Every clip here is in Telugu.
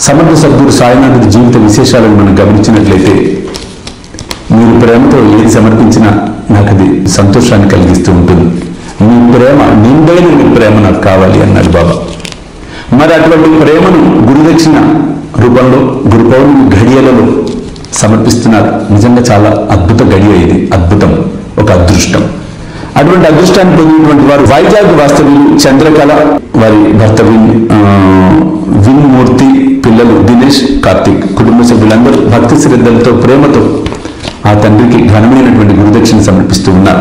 సమర్థ సద్గురు సాయినాథుడి జీవిత విశేషాలను మనం గమనించినట్లయితే మీరు ప్రేమతో ఏది సమర్పించినా నాకు అది సంతోషాన్ని కలిగిస్తూ ఉంటుంది మీ ప్రేమ నిండైన మీ ప్రేమ నాకు కావాలి అన్నాడు బాబా మరి అటువంటి ప్రేమను గురుదక్షిణ రూపంలో గురు పౌర్ణమి ఘడియలలో సమర్పిస్తున్నారు నిజంగా చాలా అద్భుత గడియ ఇది అద్భుతం ఒక అదృష్టం అటువంటి అదృష్టాన్ని పొందినటువంటి వారు వైజాగ్ వాస్తవ్యులు చంద్రకళ వారి భర్త విన్ ఆ, విన్మూర్తి పిల్లలు దినేష్ కార్తీక్ కుటుంబ సభ్యులందరూ భక్తి శ్రద్ధలతో ప్రేమతో ఆ తండ్రికి ఘనమైనటువంటి గురుదక్షిణ సమర్పిస్తూ ఉన్నారు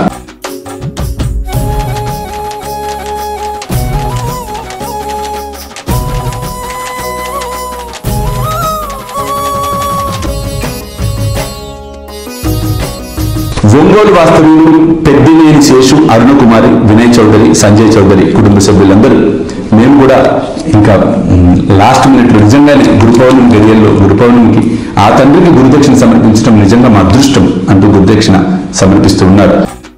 ఒంగోలు వాస్తవ్యులు పెద్దినేని శేషు అరుణకుమారి వినయ్ చౌదరి సంజయ్ చౌదరి కుటుంబ సభ్యులందరూ మేము కూడా ఇంకా మ్, లాస్ట్ మినిట్లో నిజంగానే గురు పౌర్ణమి గడియల్లో గురు పౌర్ణమికి ఆ తండ్రికి గురుదక్షిణ సమర్పించడం నిజంగా మా అదృష్టం అంటూ గురుదక్షిణ సమర్పిస్తూ ఉన్నారు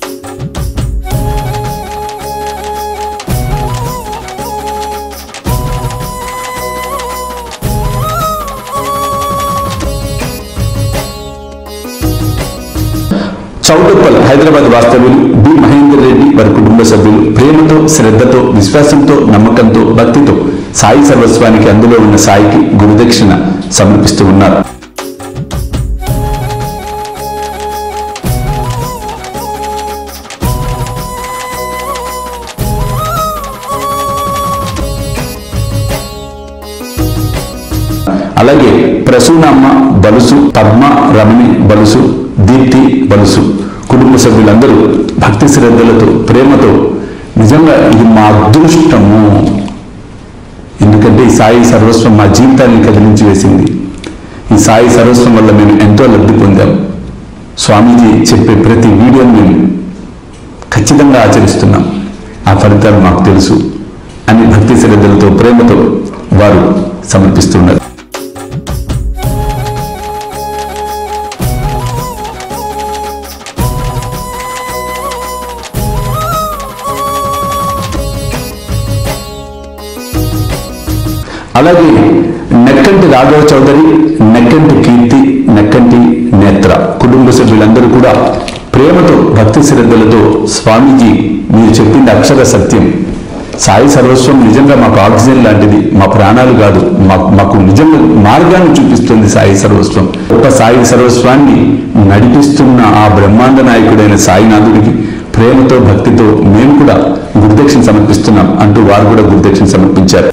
చౌటుప్పల్ హైదరాబాద్ వాస్తవ్యులు బి మహేందర్ రెడ్డి వారి కుటుంబ సభ్యులు ప్రేమతో శ్రద్ధతో విశ్వాసంతో నమ్మకంతో భక్తితో సాయి సర్వస్వానికి అందులో ఉన్న సాయికి గురుదక్షిణ సమర్పిస్తూ ఉన్నారు అలాగే ప్రసూనమ్మ బలుసు పద్మ రమణి బలుసు దీప్తి బలుసు కుటుంబ సభ్యులందరూ భక్తి శ్రద్ధలతో ప్రేమతో నిజంగా ఇది మా అదృష్టము ఎందుకంటే ఈ సాయి సర్వస్వం మా జీవితాన్ని కదిలించి వేసింది ఈ సాయి సర్వస్వం వల్ల మేము ఎంతో లబ్ధి పొందాం స్వామీజీ చెప్పే ప్రతి వీడియోని మేము ఖచ్చితంగా ఆచరిస్తున్నాం ఆ ఫలితాలు మాకు తెలుసు అని భక్తి శ్రద్ధలతో ప్రేమతో వారు సమర్పిస్తున్నారు అలాగే నెక్కంటి రాఘవ చౌదరి నెక్కంటి కీర్తి నెక్కంటి నేత్ర కుటుంబ సభ్యులందరూ కూడా ప్రేమతో భక్తి శ్రద్ధలతో స్వామీజీ మీరు చెప్పింది అక్షర సత్యం సాయి సర్వస్వం నిజంగా మాకు ఆక్సిజన్ లాంటిది మా ప్రాణాలు కాదు మా- మాకు నిజంగా మార్గాన్ని చూపిస్తుంది సాయి సర్వస్వం ఒక సాయి సర్వస్వాన్ని నడిపిస్తున్న ఆ బ్రహ్మాండ నాయకుడైన సాయినాథుడికి ప్రేమతో భక్తితో మేము కూడా గురుదక్షిణ సమర్పిస్తున్నాం అంటూ వారు కూడా గురుదక్షిణ సమర్పించారు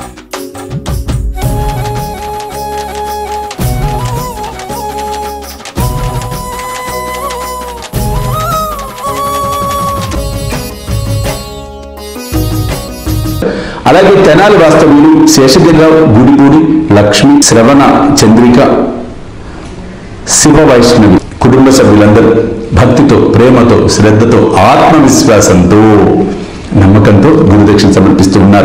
అలాగే తెనాలి వాస్తవ్యులు శేషగిరిరావు గుడిపూడి లక్ష్మి శ్రవణ చంద్రిక శివ వైష్ణవి కుటుంబ సభ్యులందరూ భక్తితో ప్రేమతో శ్రద్ధతో ఆత్మవిశ్వాసంతో నమ్మకంతో గురుదక్షిణ సమర్పిస్తూ ఉన్నారు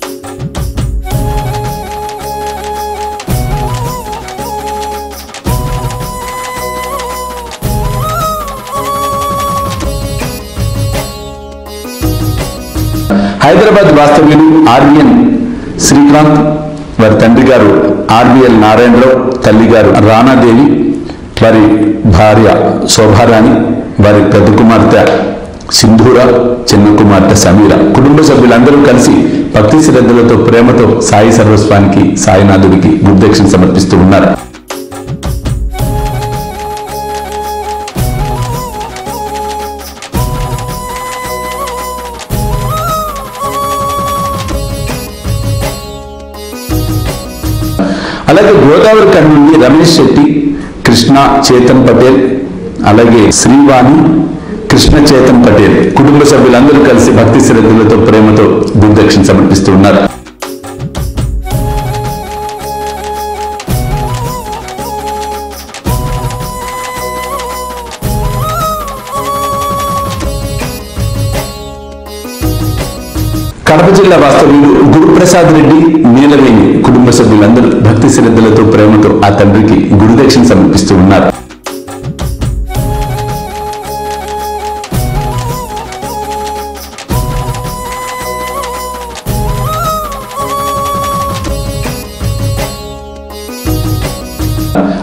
హైదరాబాద్ వాస్తవ్యులు ఆర్బిఎన్ శ్రీకాంత్ వారి తండ్రి గారు ఆర్బిఎల్ నారాయణరావు తల్లి గారు రాణాదేవి వారి భార్య శోభారాణి వారి పెద్ద కుమార్తె సింధూర చిన్న కుమార్తె సమీర కుటుంబ సభ్యులందరూ కలిసి భక్తి శ్రద్ధలతో ప్రేమతో సాయి సర్వస్వానికి సాయినాథుడికి గురుదక్షిణ సమర్పిస్తూ ఉన్నారు అలాగే గోదావరి కన్ నుండి రమేష్ శెట్టి కృష్ణ చేతన్ పటేల్ అలాగే శ్రీవాణి కృష్ణ చేతన్ పటేల్ కుటుంబ సభ్యులందరూ కలిసి భక్తి శ్రద్ధలతో ప్రేమతో గురుదక్షిణ సమర్పిస్తూ ఉన్నారు కడప జిల్లా వాస్తవ్యులు గురుప్రసాద్ రెడ్డి నీలవేణి కుటుంబ సభ్యులందరూ భక్తి శ్రద్ధలతో ప్రేమతో ఆ తండ్రికి గురుదక్షిణ సమర్పిస్తూ ఉన్నారు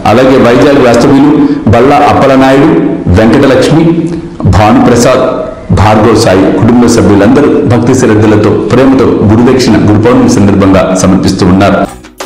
అలాగే వైజాగ్ వాస్తవ్యులు బల్లా అప్పలనాయుడు వెంకటలక్ష్మి భానుప్రసాద్ భార్గవ్ సాయి కుటుంబ సభ్యులందరూ భక్తి శ్రద్ధలతో ప్రేమతో గురుదక్షిణ గురు పౌర్ణమి సందర్భంగా సమర్పిస్తూ ఉన్నారు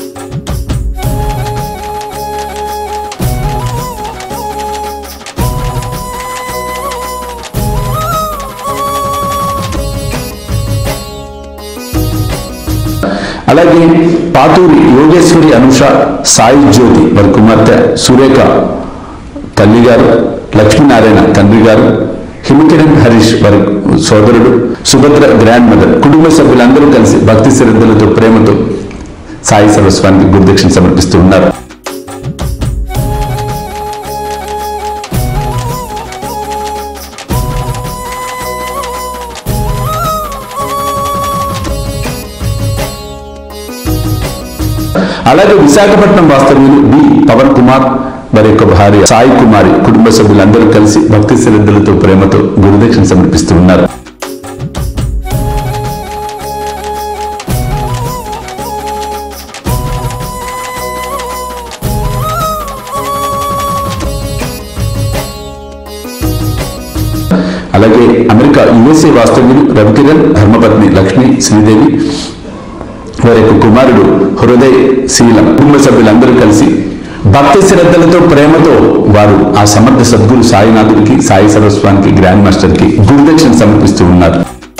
అలాగే పాతూరి యోగేశ్వరి అనుష సాయి జ్యోతి వారి కుమార్తె సురేఖ తల్లి గారు లక్ష్మీనారాయణ తండ్రి గారు హిమకిరణ్ హరీష్ వారి సోదరుడు సుభద్ర గ్రాండ్ మదర్ కుటుంబ సభ్యులందరూ కలిసి భక్తి శ్రద్ధలతో ప్రేమతో సాయి సర్వస్వానికి గురుదక్షిణ సమర్పిస్తూ ఉన్నారు అలాగే విశాఖపట్నం వాస్తవ్యులు బి పవన్ కుమార్ వారి యొక్క భార్య సాయి కుమారి కుటుంబ సభ్యులందరూ కలిసి భక్తి శ్రద్ధలతో ప్రేమతో గురుదక్షిణ సమర్పిస్తూ ఉన్నారు అలాగే అమెరికా యుఎస్ఏ వాస్తవ్యులు రవికిరణ్ ధర్మపత్ని లక్ష్మి శ్రీదేవి వారి యొక్క కుమారుడు హృదయ్ శీలం కుటుంబ సభ్యులందరూ కలిసి భక్తి శ్రద్ధలతో ప్రేమతో వారు ఆ సమర్థ సద్గురు సాయినాథుడికి సాయి సర్వస్వానికి గ్రాండ్ మాస్టర్కి గురుదక్షిణ సమర్పిస్తూ ఉన్నారు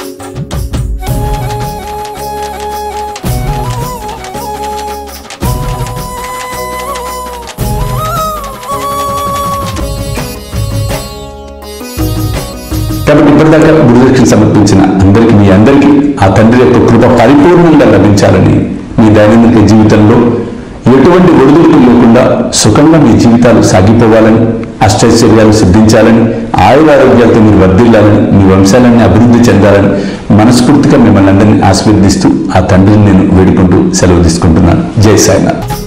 కాబట్టి ఇప్పటిదాకా గురుదక్షిణ సమర్పించిన అందరికీ మీ అందరికీ ఆ తండ్రి యొక్క కృప పరిపూర్ణంగా లభించాలని మీ దైనందిక జీవితంలో ఎటువంటి ఒడిదుడుకులు లేకుండా సుఖంగా మీ జీవితాలు సాగిపోవాలని అష్టైశ్వర్యాలు సిద్ధించాలని ఆయుర ఆరోగ్యాలతో మీరు వర్ధిల్లాలని మీ వంశాలన్నీ అభివృద్ధి చెందాలని మనస్ఫూర్తిగా మిమ్మల్ని అందరినీ ఆశీర్వదిస్తూ ఆ తండ్రిని నేను వేడుకుంటూ సెలవు తీసుకుంటున్నాను జై సాయినాథ్